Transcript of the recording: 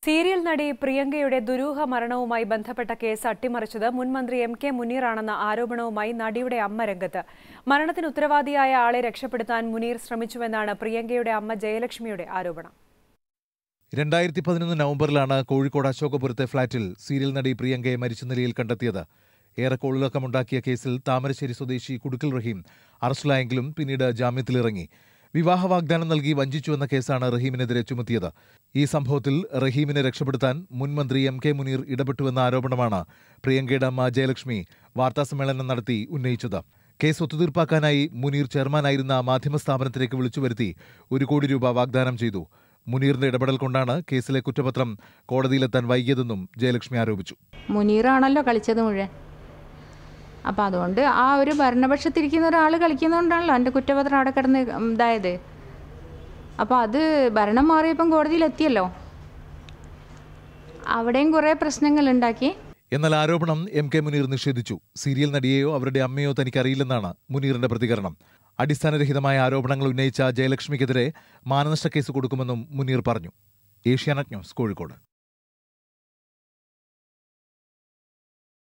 serial നടി പ്രിയങ്കയുടെ ദുരൂഹ മരണവുമായി ബന്ധപ്പെട്ട കേസ് അട്ടിമറിച്ചത് മുൻ മന്ത്രി എം കെ മുനീറാണെന്ന ആരോപണവുമായി നടിയുടെ അമ്മ രംഗത്ത് മരണത്തിന് ഉത്തരവാദിയായ ആളെ രക്ഷപ്പെടുത്താൻ മുനീർ ശ്രമിച്ചുവെന്നാണ് പ്രിയങ്കയുടെ അമ്മ ജയലക്ഷ്മിയുടെ ആരോപണം രണ്ടായിരത്തി പതിനൊന്ന് നവംബറിലാണ് കോഴിക്കോട് അശോകപുരത്തെ ഫ്ളാറ്റിൽ സീരിയൽ നടി പ്രിയങ്കയെ മരിച്ച നിലയിൽ കണ്ടെത്തിയത് ഏറെ കോളിളക്കമുണ്ടാക്കിയ കേസിൽ താമരശ്ശേരി സ്വദേശി കുടുക്കൽ റഹീം അറസ്റ്റിലായെങ്കിലും പിന്നീട് ജാമ്യത്തിലിറങ്ങി വിവാഹ വാഗ്ദാനം നൽകി വഞ്ചിച്ചുവെന്ന കേസാണ് റഹീമിനെതിരെ ചുമത്തിയത് ഈ സംഭവത്തിൽ റഹീമിനെ രക്ഷപ്പെടുത്താൻ മുൻ മന്ത്രി എം കെ മുനീർ ഇടപെട്ടുവെന്ന ആരോപണമാണ് പ്രിയങ്കയുടെ അമ്മ ജയലക്ഷ്മി വാർത്താസമ്മേളനം നടത്തി ഉന്നയിച്ചത് കേസ് ഒത്തുതീർപ്പാക്കാനായി മുനീർ ചെയർമാനായിരുന്ന മാധ്യമ സ്ഥാപനത്തിലേക്ക് വിളിച്ചു വരുത്തി ഒരു കോടി രൂപ വാഗ്ദാനം ചെയ്തു മുനീറിന്റെ ഇടപെടൽ കൊണ്ടാണ് കേസിലെ കുറ്റപത്രം കോടതിയിലെത്താൻ വൈകിയതെന്നും ജയലക്ഷ്മി ആരോപിച്ചു മുനീറാണല്ലോ കളിച്ചത് മുഴുവൻ അപ്പം അതുകൊണ്ട് ആ ഒരു ഭരണപക്ഷത്തിരിക്കുന്ന ഒരാൾ കളിക്കുന്നതുകൊണ്ടാണല്ലോ എൻ്റെ കുറ്റപത്രം അവിടെ കിടന്ന് ഇതായത് അപ്പോൾ അത് ഭരണം മാറിയപ്പം കോടതിയിലെത്തിയല്ലോ അവിടെയും കുറേ പ്രശ്നങ്ങൾ ഉണ്ടാക്കി എന്നാൽ ആരോപണം എം കെ മുനീർ നിഷേധിച്ചു സീരിയൽ നടിയെയോ അവരുടെ അമ്മയോ തനിക്കറിയില്ലെന്നാണ് മുനീറിന്റെ പ്രതികരണം അടിസ്ഥാനരഹിതമായ ആരോപണങ്ങൾ ഉന്നയിച്ച ജയലക്ഷ്മിക്കെതിരെ മാനനഷ്ട കേസ് കൊടുക്കുമെന്നും മുനീർ പറഞ്ഞു ഏഷ്യാനെറ്റ് ന്യൂസ് കോഴിക്കോട്